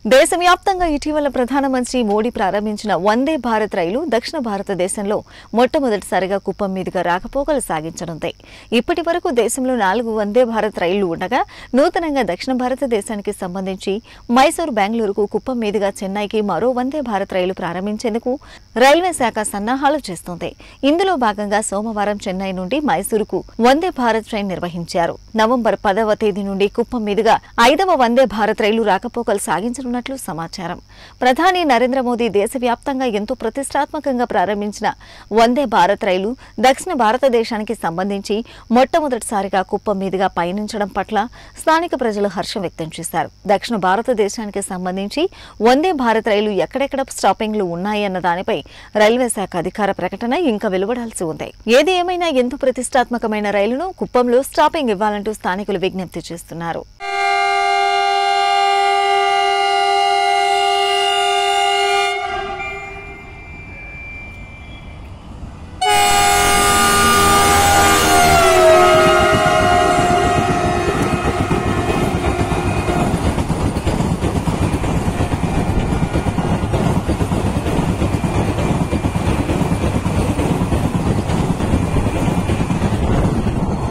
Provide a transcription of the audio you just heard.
దేశవ్యాప్తంగా ఇటీవల ప్రధానమంత్రి మోడీ ప్రారంభించిన వందే భారత్ రైలు దక్షిణ భారతదేశంలో మొట్టమొదటిసారిగా కుప్పం మీదుగా రాకపోకలు సాగించనుంది ఇప్పటి వరకు దేశంలో నాలుగు వందే భారత్ రైళ్లు ఉండగా నూతనంగా దక్షిణ భారతదేశానికి సంబంధించి మైసూరు బెంగళూరుకు కుప్పం మీదుగా చెన్నైకి మరో వందే భారత్ రైలు ప్రారంభించేందుకు రైల్వే శాఖ సన్నాహాలు చేస్తోంది ఇందులో భాగంగా సోమవారం చెన్నై నుండి మైసూరుకు వందే భారత్ ట్రైన్ నిర్వహించారు నవంబర్ పదవ తేదీ నుండి కుప్పం మీదుగా ఐదవ వందే భారత్ రైలు రాకపోకలు సాగించనున్నట్లు సమాచారం ప్రధాని నరేంద్ర మోదీ దేశవ్యాప్తంగా ఎంతో ప్రతిష్టాత్మకంగా ప్రారంభించిన వందే భారత్ రైలు దక్షిణ భారతదేశానికి సంబంధించి మొట్టమొదటిసారిగా కుప్పం మీదుగా పయనించడం పట్ల స్థానిక ప్రజలు హర్షం వ్యక్తం చేశారు దక్షిణ భారతదేశానికి సంబంధించి వందే భారత్ రైలు ఎక్కడెక్కడ స్టాపింగ్లు ఉన్నాయన్న దానిపై రైల్వే శాఖ అధికార ప్రకటన ఇంకా వెలువడాల్సి ఉంది ఏది ఏమైనా ఎంతో ప్రతిష్టాత్మకమైన రైలును కుప్పంలో స్టాపింగ్ ఇవ్వాలంటూ స్థానికులు విజ్ఞప్తి చేస్తున్నారు